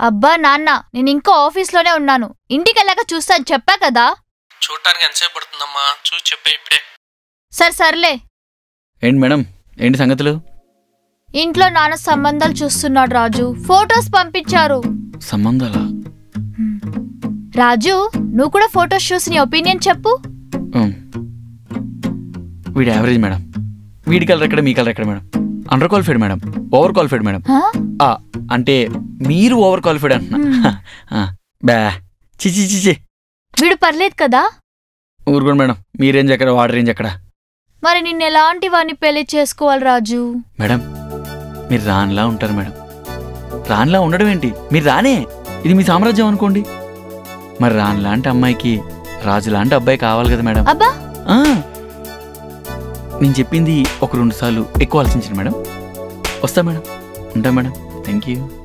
అబ్బా నాన్న నేను ఇంకా ఆఫీస్లోనే ఉన్నాను ఇంటికి వెళ్ళాక చూస్తాను చెప్పా కదా చూడటానికి ఎంతసేపు పడుతుందమ్మా చూసి చెప్పే ఇప్పుడే సరే సర్లే ఏంటి మేడం ఏంటి సంగతులు ఇంట్లో నాన్న సంబంధాలు చూస్తున్నాడు రాజు ఫొటోస్ పంపించారు సంబంధాలా హ్మ్. రాజు నువ్వు కూడా ఫొటోస్ చూసి నీ ఒపీనియన్ చెప్పు ఉమ్. వీడి యావరేజ్ మేడం వీడి కలర్ ఎక్కడ మీ కలర్ ఎక్కడ madam under qualified madam over qualified madam హా? ఆ, అంటే మీరు ఓవర్ క్వాలిఫైడ్ అంటున్నా మ్మ్. ఆ, బా చిచి చిచి వీడు పర్లేదు కదా ఊరుకోండి మేడం మీ రేంజ్ ఎక్కడ వాడి రేంజ్ ఎక్కడ మరి నిన్ను ఎలాంటి వాడిని పెళ్లి చేసుకోవాలి రాజు మేడం మీరు రాన్లా ఉంటారు మేడం రాన్లా ఉండడం ఏంటి మీరు రానే ఇది మీ సామ్రాజ్యం అనుకోండి మరి రాన్ లాంటి అమ్మాయికి రాజు లాంటి అబ్బాయి కావాలి కదా మేడం అబ్బా ఆ, నేను చెప్పింది ఒక రెండు సార్లు ఎక్కువ ఆలోచించండి మేడం వస్తా మేడం ఉంటా మేడం థ్యాంక్ యూ